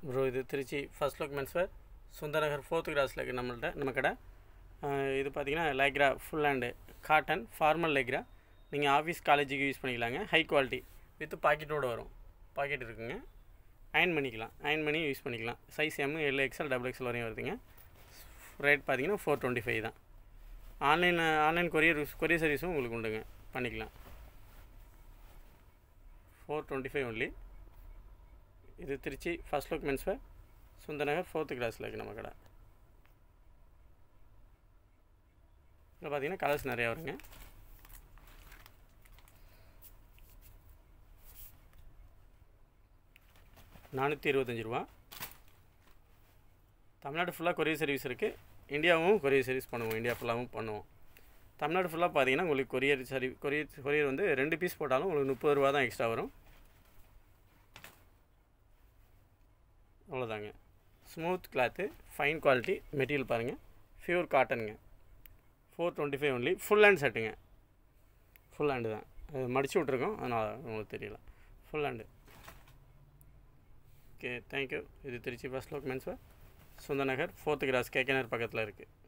bro இது Trichy first look men's wear Sundaranagar fourth கிராஸில் இருக்குது நம்மள்ட்ட நம்ம கடை அஹ் இது பார்த்தீங்கன்னா Lycra full hand cotton formal Lycra நீங்கள் ஆஃபீஸ் காலேஜுக்கு யூஸ் பண்ணிக்கலாங்க ஹை குவாலிட்டி வித் பாக்கெட்டோடு வரும் பாக்கெட் இருக்குங்க அயன் பண்ணிக்கலாம் அயன் பண்ணி யூஸ் பண்ணிக்கலாம் size M L XL double XL வரையும் வருதுங்க ரேட் பார்த்தீங்கன்னா ஃபோர் டுவெண்ட்டி ஃபைவ் தான் ஆன்லைன் ஆன்லைன் கொரியர் கொரியர் சர்வீஸும் உங்களுக்கு உண்டுங்க பண்ணிக்கலாம் ஃபோர் டுவெண்ட்டி ஃபைவ் ஒன்லி இது Trichy first look men's wear Sundaranagar fourth கிளாஸில் இருக்குது நம்ம கடை இதில் பார்த்தீங்கன்னா கலர்ஸ் நிறையா வருங்க நானூற்றி இருபத்தஞ்சி ரூபா தமிழ்நாடு ஃபுல்லாக கொரியர் சர்வீஸ் இருக்குது இந்தியாவும் கொரியர் சர்வீஸ் பண்ணுவோம் இந்தியா ஃபுல்லாகவும் பண்ணுவோம் தமிழ்நாடு ஃபுல்லாக பார்த்தீங்கன்னா உங்களுக்கு கொரியர் சர்வீ கொரியர் கொரியர் வந்து ரெண்டு பீஸ் போட்டாலும் உங்களுக்கு முப்பது ரூபா தான் எக்ஸ்ட்ரா வரும் அவ்வளோதாங்க smooth cloth fine quality material பாருங்கள் ஃபியூர் காட்டனுங்க four twenty five only full hand செட்டுங்க ஃபுல் ஹேண்டு தான் அது மடிச்சு விட்ருக்கோம் அதனால் உங்களுக்கு தெரியல ஃபுல் ஹேண்டு ஓகே தேங்க்யூ இது திருச்சி பஸ் look men's Sundaranagar fourth cross கேகேனர் பக்கத்தில் இருக்குது